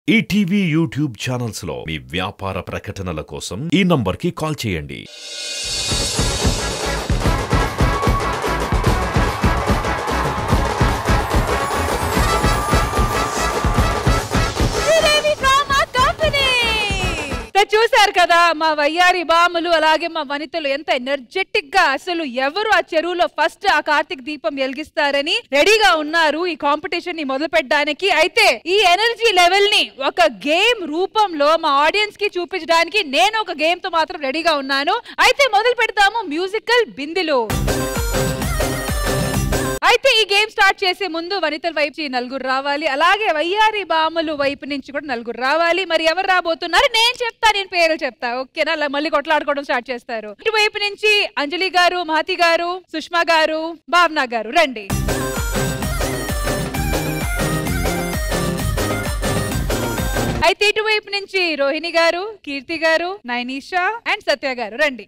ETV YouTube channels లో మీ వ్యాపార ప్రకటనల కోసం ఈ నంబర్కి కాల్ చేయండి శ్రీదేవి డ్రామా కంపెనీ సో చూశారు కదా మా వయ్యారి బాములు అలాగే మా వనితలు ఎంత ఎనర్జెటిక్ గా అసలు ఎవరు ఆ చెరువులో ఫస్ట్ ఆ కార్తీక్ దీపం వెలిగిస్తారని రెడీగా ఉన్నారు ఈ కాంపిటీషన్ ని మొదలు పెట్టడానికి అయితే ఈ ఎనర్జీ లెవెల్ ని ఒక గేమ్ రూపంలో మా ఆడియన్స్ కి చూపించడానికి నేను ఒక గేమ్ తో మాత్రం రెడీగా ఉన్నాను అయితే మొదలు పెడతాము మ్యూజికల్ బిందులు అయితే ఈ గేమ్ స్టార్ట్ చేసే ముందు వనితల వైపు నుంచి నలుగురు రావాలి అలాగే వయ్యారి బాములు వైపు నుంచి కూడా నలుగురు రావాలి మరి ఎవరు రాబోతున్నారు నేను చెప్తా నేను పేరు చెప్తా ఓకేనా అలా మళ్ళీ కొట్లాడుకోవడం స్టార్ట్ చేస్తారు ఇటువైపు నుంచి అంజలి గారు మహతి గారు సుష్మా గారు భావన గారు రండి అయితే ఇటువైపు నుంచి రోహిణి గారు కీర్తి గారు నైనిషా అండ్ సత్య గారు రండి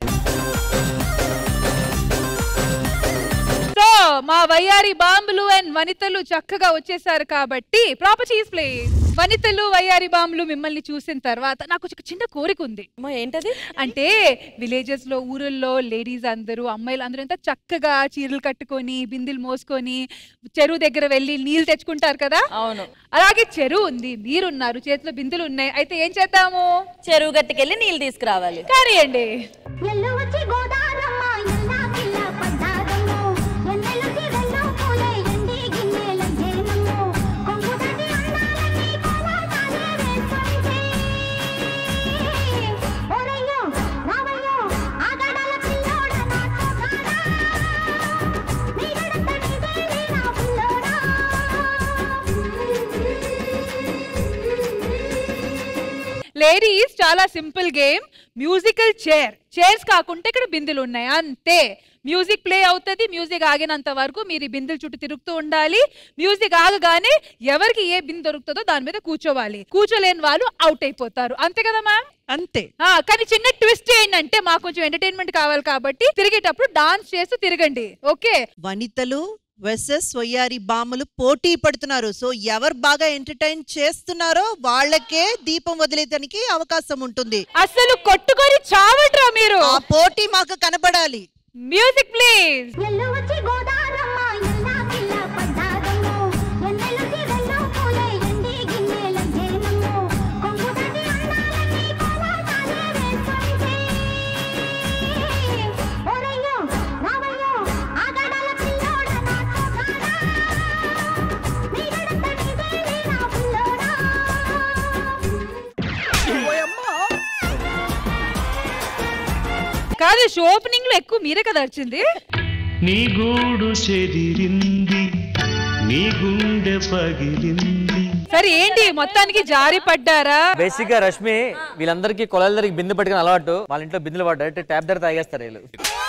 సో మా వయ్యారి బాంబులు అండ్ వనితలు చక్కగా వచ్చేసారు కాబట్టి ప్రాపర్టీస్ ప్లీజ్ వనితలు వయ్యారి బాంబులు మిమ్మల్ని చూసిన తర్వాత నాకు ఒక చిన్న కోరిక ఉంది అమ్మా ఏంటది అంటే విలేజెస్ లో ఊరుల్లో లేడీస్ అందరూ అమ్మాయిలు అందరూ ఎంత చక్కగా చీరలు కట్టుకొని బిందెలు మోసుకొని చెరువు దగ్గర వెళ్ళి నీళ్ళు తెచ్చుకుంటారు కదా అవును అలాగే చెరువు ఉంది మీరున్నారు చేతిలో బిందెలు ఉన్నాయి అయితే ఏం చేద్దాము చెరువు గట్టుకెళ్ళి నీళ్ళు తీసుకురావాలి కానీ అండి ఎల్లు వచ్చి గోదారమ్మ ఎల్లా పిల్ల పడ్డారమ్ము ఎన్నెలుకి వెన్ను పూలే ఎండి గిన్నెల జేనమ్ము కొంగుదటి అన్నాలని కోలాటాలే వేస్తుంటే ఒరయ్యో రావయ్యో ఆగడాల పిల్లోడ నాతో కాడా నీడడంత నీదేలే నా పిల్లోడా లేడీస్ చాలా simple game musical chair chairs కాకుండా ఇక్కడ బిందులు ఉన్నాయి అంతే మ్యూజిక్ ప్లే అవుతుంది మ్యూజిక్ ఆగినంత వరకు మీరు ఈ బిందుల చుట్టూ తిరుగుతూ ఉండాలి మ్యూజిక్ ఆగగానే ఎవరికి ఏ బిందు దొరుకుతుందో దాని మీద కూర్చోవాలి కూర్చోలేని వాళ్ళు అవుట్ అయిపోతారు అంతే కదా మ్యామ్ అంతే ఆ, కానీ చిన్న ట్విస్ట్ ఏంటంటే మాకు కొంచెం ఎంటర్టైన్మెంట్ కావాలి కాబట్టి తిరిగేటప్పుడు డాన్స్ చేస్తూ తిరగండి ఓకే వనితలు వెసెస్ వయ్యారి బామ్మలు పోటీ పడుతున్నారు సో ఎవరు బాగా ఎంటర్టైన్ చేస్తున్నారో వాళ్ళకే దీపం వదిలేదానికి అవకాశం ఉంటుంది అసలు కొట్టుకొని చావట్రా మీరు ఆ పోటీ మాకు కనబడాలి మ్యూజిక్ ప్లీజ్ ఎల్లు వచ్చి గోదారమ్మ ఎల్లా పిల్ల పడ్డారమ్ము ఎన్నెలుకి వెన్ను పూలే ఎండి గిన్నెల జేనమ్ము కొంగుదటి అన్నాలని కోలాటాలే వేస్తుంటే ఒరయ్యో రావయ్యో ఆగడాల పిల్లోడ నాతో కాడా నీడడంత నీదేలే నా పిల్లోడా కాదు షో ఓపెనింగ్ లో ఎక్కువ మీరే కదా వచ్చింది నీ గూడు చెదిరింది నీ గుండె పగిలింది సరే ఏంటి మొత్తానికి జారి పడ్డారా బేసిక్ గా రష్మి వీళ్ళందరికీ కొలాల దగ్గరికి బిందె పట్టుకుని అలవాటు వాళ్ళ ఇంట్లో బిందెలు పడ్డా డైరెక్ట్ ట్యాప్ దగ్గర తాగేస్తారు వీళ్ళు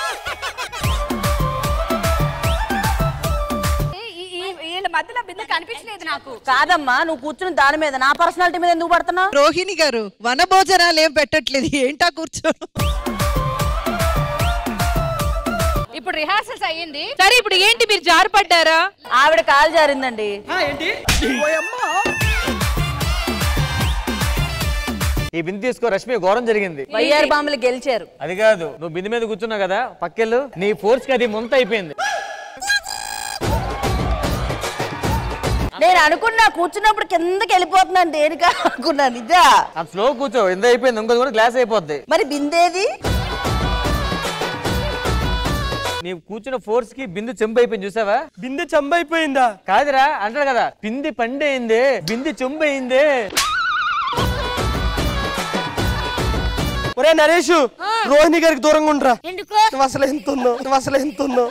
వీళ్ళ మధ్యలో బిందె కనిపించలేదు నాకు కాదమ్మా నువ్వు కూర్చుని దాని మీద నా పర్సనాలిటీ మీద ఎందుకు పడుతున్నావు రోహిణి గారు వన భోజనాలు ఏం పెట్టట్లేదు ఏంటా కూర్చోను ఇప్పుడు రిహార్సల్స్ అయ్యింది సరే ఇప్పుడు ఏంటి మీరు జారి పడ్డారా ఆవిడ కాలు జారిందండి ఈ బిందె తీసుకో రష్మి ఘోరం జరిగింది వయ్యారి బాంబులు గెలిచారు అది కాదు నువ్వు బిందె మీద కూర్చున్నావు కదా పక్కెళ్ళు నీ ఫోర్స్ కి అది ముంత అయిపోయింది నేను అనుకున్నా కూర్చున్నప్పుడు కిందకి వెళ్ళిపోతున్నాను దేనికా అనుకున్నా నిజా ఆ స్లో కూర్చో ఎంత అయిపోయింది ఇంకోటి కూడా గ్లాస్ అయిపోద్ది మరి బిందేది నీ కూర్చున్న ఫోర్స్ కి బిందు చెంబు అయిపోయింది చూసావా బిందె చంబైపోయిందా కాదురా అంటాడు కదా పింది పండైంది బింది చెంబు అయింది ఒరే నరేష్ రోహిణి గారికి దూరంగా ఉండరా నువ్వు అసలు ఎంత ఉందో నువ్వు అసలు ఎంత ఉందో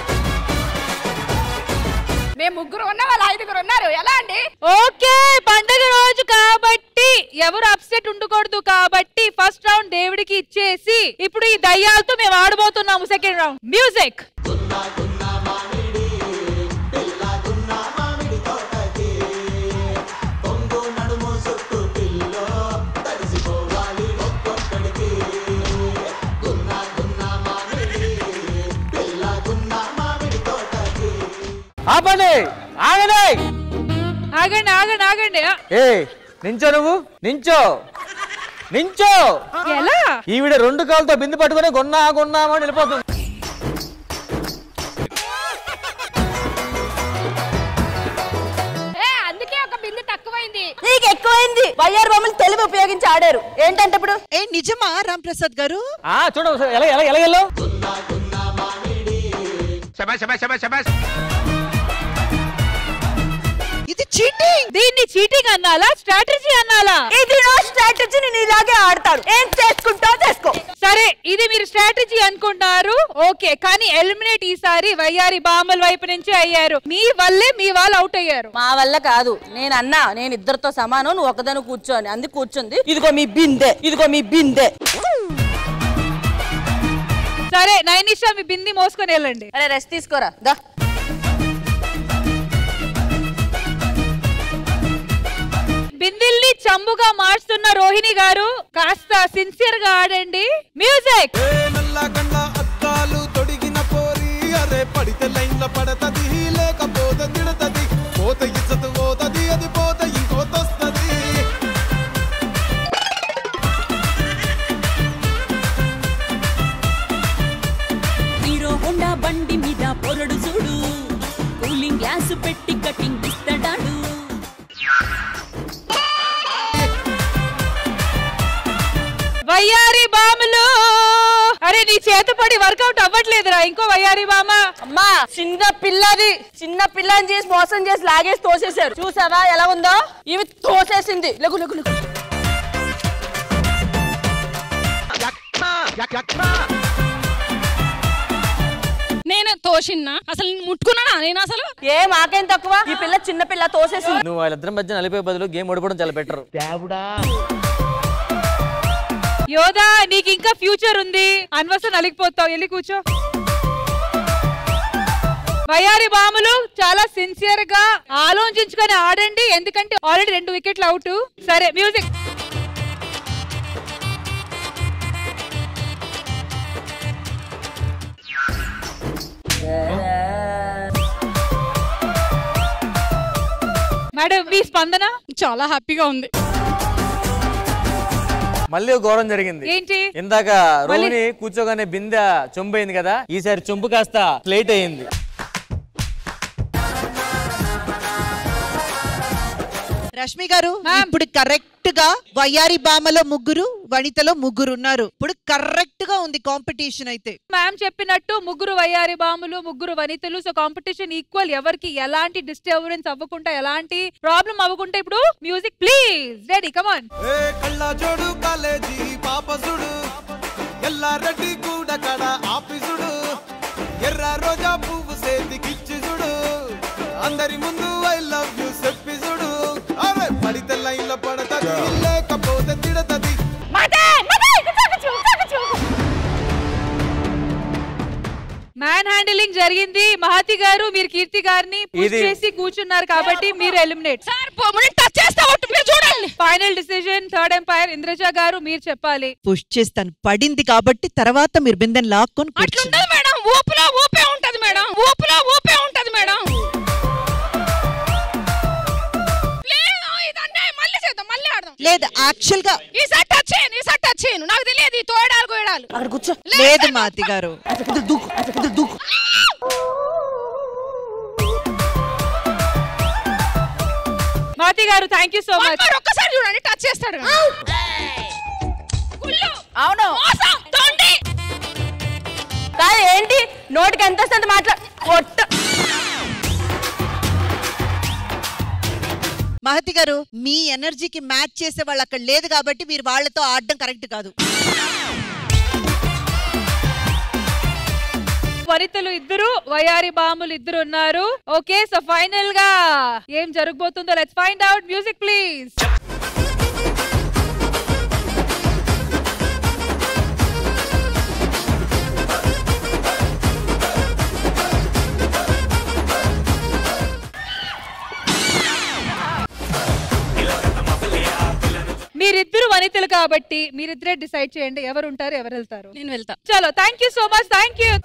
మేము ముగ్గురు ఉన్నా వాళ్ళు ఐదుగురు ఉన్నారు ఎలా అండి ఓకే పండగ రోజు కాబట్టి ఎవరు అప్సెట్ ఉండకూడదు కాబట్టి ఫస్ట్ రౌండ్ దేవుడికి ఇచ్చేసి ఇప్పుడు ఈ దయ్యాలతో మేము ఆడబోతున్నాము సెకండ్ రౌండ్ మ్యూజిక్ ఆపండి ఆగండి ఆగండి ఆగండి ఆగండి ఆ, ఏ నించో నువ్వు నించో నించో ఎలా ఈవిడ రెండు కాళ్ళతో బిందు పట్టుకొని గొన్నా గొన్నామో అని వెళ్ళిపోతుంది ఏ అందుకే ఒక బిందె తక్కువైంది నీకు ఎక్కువైంది వయ్యారు బొమ్మలు తెలివి ఉపయోగించి ఆడారు ఏంటంటే ఇప్పుడు ఏ నిజమా రామ్ ప్రసాద్ గారు ఆ చూడ ఒకసారి ఎలా ఎలా ఎలా ఎల్లో ఇది చీటింగ్ దీన్ని చీటింగ్ అన్నాలా స్ట్రాటజీ అన్నాలా ఇది నా స్ట్రాటజీ నేను ఇలాగే ఆడతాను ఏం చేసుకుంటావు చేసుకో సరే ఇది మీరు స్ట్రాటజీ అనుకుంటున్నారు ఓకే కానీ ఎలిమినేట్ ఈసారి వయ్యారి బామ్మల వైపు నుంచి అయ్యారు మీ వల్లే మీ వాళ్ళు అవుట్ అయ్యారు మా వల్ల కాదు నేను అన్నా నేను ఇద్దరితో సమానం నువ్వు ఒకదాని కూర్చోని అందుకు కూర్చుంది ఇదిగో మీ బిందె ఇదిగో మీ బిందె సరే నైనిషా మీ బింది మోసుకొని వెళ్ళండి అరే రెస్ట్ తీసుకోరా దా బిందిల్ని చంబుగా మార్చుతున్న రోహిణి గారు కాస్త సిన్సియర్ గా ఆడండి మ్యూజిక్ నల్లగండ అద్దాలు తొడిగిన పోరి అరే పడితే లైన్ల పడతది లేకపోతే తిడతది పోత ఇచ్చత పోతది అది పోత ఇంకోతొస్తది హీరో హోండా బండి మీద పొరడు చూడు కూలింగ్ గ్లాస్ పెట్టి కటింగ్ ఇస్తాడాడు వయ్యారి బాములు అరే నీ చేతపడి వర్కౌట్ అవ్వట్లేదురా ఇంకో వయ్యారి బామ అమ్మా చిన్న పిల్లది చిన్న పిల్లని చేసి మోసం చేసి లాగేసి తోసేశారు చూసావా ఎలా ఉందో ఇవి తోసేసింది లెగు లెగు లెగు నేను తోసిన్నా అసలు ముట్టుకున్నానా నేను అసలు ఏ మాకేం తక్కువ ఈ పిల్ల చిన్న పిల్ల తోసేసింది నువ్వు వాళ్ళిద్దరి మధ్య నలిపే బదులు గేమ్ ఓడిపోవడం చాలా బెటర్ యోధా నీకు ఇంకా ఫ్యూచర్ ఉంది అనవసరం నలిగిపోతావు వెళ్ళి కూర్చో వయ్యారి బాములు చాలా సిన్సియర్ గా ఆలోచించుకొని ఆడండి ఎందుకంటే ఆల్రెడీ రెండు వికెట్లు అవుట్ సరే మ్యూజిక్ మేడం మీ స్పందన చాలా హ్యాపీగా ఉంది మళ్ళీ ఒక ఘోరం జరిగింది ఏంటి ఇందాక రోహిణి కూర్చోగానే బిందె చొంపు అయింది కదా ఈసారి చొంపు కాస్త ప్లేట్ అయింది రష్మి గారు ఇప్పుడు కరెక్ట్ గా వయ్యారి బామలో ముగ్గురు వనితలో ముగ్గురు ఉన్నారు ఇప్పుడు కరెక్ట్ గా ఉంది కాంపిటీషన్ అయితే మ్యామ్ చెప్పినట్టు ముగ్గురు వయ్యారి బాములు ముగ్గురు వనితలు సో కాంపిటీషన్ ఈక్వల్ ఎవరికి ఎలాంటి డిస్టర్బెన్స్ అవ్వకుండా ఎలాంటి ప్రాబ్లం అవ్వకుండా ఇప్పుడు మ్యూజిక్ ప్లీజ్ రెడీ కమాన్ ఏ కళ్ళ జోడు కాలేజీ పాపసుడు ఎల్లారెడ్డి కూడా కడ ఆఫీసుడు ఎర్ర రోజా పువ్వు సేతికిచ్చి చూడు అందరి ముందు ఐ లవ్ యూ చెప్పి చూడు అరే పడితే లైన్ల పడతది లేకపోతే తిడతది మ్యాన్ హ్యాండిలింగ్ జరిగింది మహతి గారు మీరు కీర్తి గారిని పుష్ ఇది- చేసి కూర్చున్నారు కాబట్టి మీరు ఎలిమినేట్ సార్ టచ్ చేస్తా మీరు చూడండి final decision third umpire Indraja garu మీరు చెప్పాలి పుష్ చేస్తాను పడింది కాబట్టి తర్వాత మీరు బిందెని లాక్కొని కూర్చోండి. అట్లుంటది మేడం ఊపులో ఊపే ఉంటది మేడం ఊపులో ఊపే ఉంటది మేడం లేదు, ఇది అన్యాయం. మళ్ళీ చేద్దాం మళ్ళీ ఆడదాం లేదు యాక్చువల్ గా ఈసారి టచ్ చేయను ఈసారి టచ్ చేయను నాకు తెలియదు ఈ తోడాలు గోయడాలు అక్కడ కూర్చో లేదు మాతి గారు దూకు అక్కడ దూకు మహతి గారు థ్యాంక్ యూ సో మచ్ మరి ఒక్కసారి చూడండి టచ్ చేస్తాడు కదా. కుళ్ళు, అవును మోసం, తొండి. కాదు ఏంటి నోటికి ఎంత వస్తుంది మాట్లా కొట్టు మహతి గారు మీ ఎనర్జీకి మ్యాచ్ చేసే వాళ్ళు అక్కడ లేదు కాబట్టి మీరు వాళ్ళతో ఆడడం కరెక్ట్ కాదు వనితలు ఇద్దరు వయారి బాములు ఇద్దరు ఉన్నారు ఓకే సో ఫైనల్ గా ఏం జరగబోతుందో let's find out music please మీరిద్దరు వనితలు కాబట్టి మీరిద్దరే డిసైడ్ చేయండి ఎవరు ఉంటారు ఎవరు వెళ్తారు నేను వెళ్తా చలో thank you so much thank you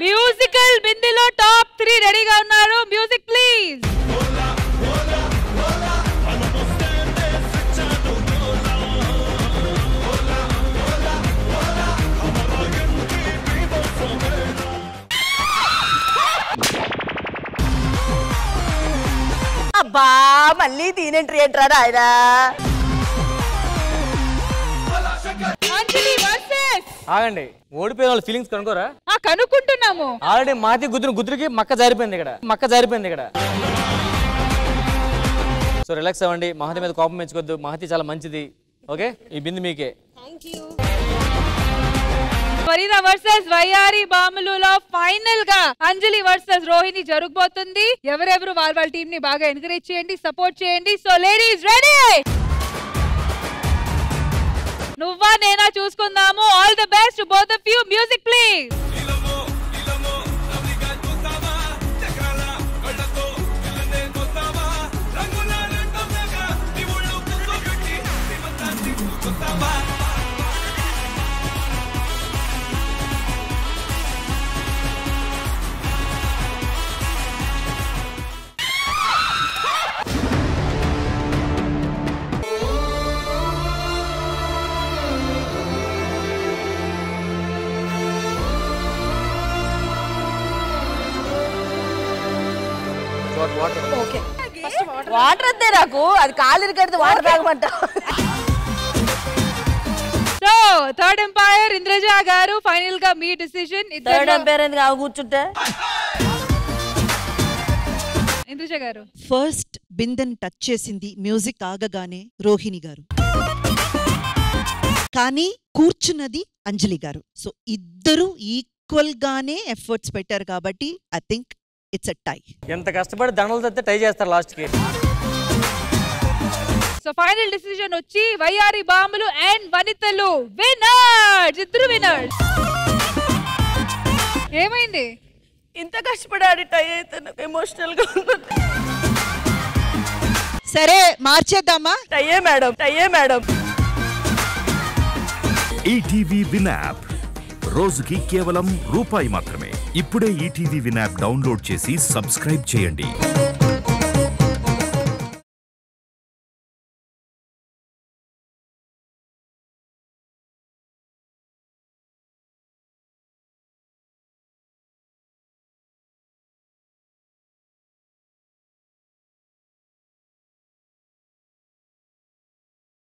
musical బిందిలో టాప్ త్రీ రెడీగా ఉన్నారు మ్యూజిక్ ప్లీజ్ అబ్బా మళ్ళీ దీనేంట్రీ ఏంట్రా ఆయన అంజలి వర్సెస్ ఆగండి ఓడిపోయిన వాళ్ళ ఫీలింగ్స్ కనుకోరా ఆ కనుక్కుంటున్నాము ఆల్రెడీ మాతి గుద్దురు గుద్దురికి మక్క జారిపోయింది ఇక్కడ మక్క జారిపోయింది ఇక్కడ సో రిలాక్స్ అవ్వండి మహతి మీద కోపం పెంచుకోవద్దు మహతి చాలా మంచిది ఓకే ఈ బిందు మీకే ఫరీద వర్సెస్ వయ్యారి బాములులో ఫైనల్ గా అంజలి వర్సెస్ రోహిణి జరగబోతుంది ఎవరెవరు వాళ్ళ వాళ్ళ టీం ని బాగా ఎంకరేజ్ చేయండి సపోర్ట్ చేయండి సో లేడీస్ రెడీ నువ్వా నేనా చూసుకుందాము all the best both of you music please okay water వద్దే నాకు అది కాలు కడితే వాటర్ తాగమంట so third umpire Indraja garu final గా మీ డిసిజన్ థర్డ్ ఎంపైర్ ఎందుకు ఆమె కూర్చుంటే ఇంద్రజ గారు ఫస్ట్ బిందెని టచ్ చేసింది మ్యూజిక్ ఆగగానే రోహిణి గారు కానీ కూర్చున్నది అంజలి గారు సో ఇద్దరు ఈక్వల్ గానే ఎఫర్ట్స్ పెట్టారు కాబట్టి I think it's a tie ఎంత కష్టపడి దండలు తెస్తే ట్రై చేస్తారు లాస్ట్కి సో ఫైనల్ డిసిజన్ వచ్చి వయ్యారి బాంబులు అండ్ వనితలు విన్నర్స్ ఇద్దరు విన్నర్స్ ఏమైంది ఇంత కష్టపడి ఆడి టై అయితే నాకు ఎమోషనల్ గా ఉన్నది సరే మార్చేద్దామా టైయే మేడం టైయే మేడం ఈటీవీ విన్ యాప్ రోజుకి కేవలం రూపాయి మాత్రమే ఇప్పుడే ఈటీవీ విన్ యాప్ డౌన్లోడ్ చేసి సబ్స్క్రైబ్ చేయండి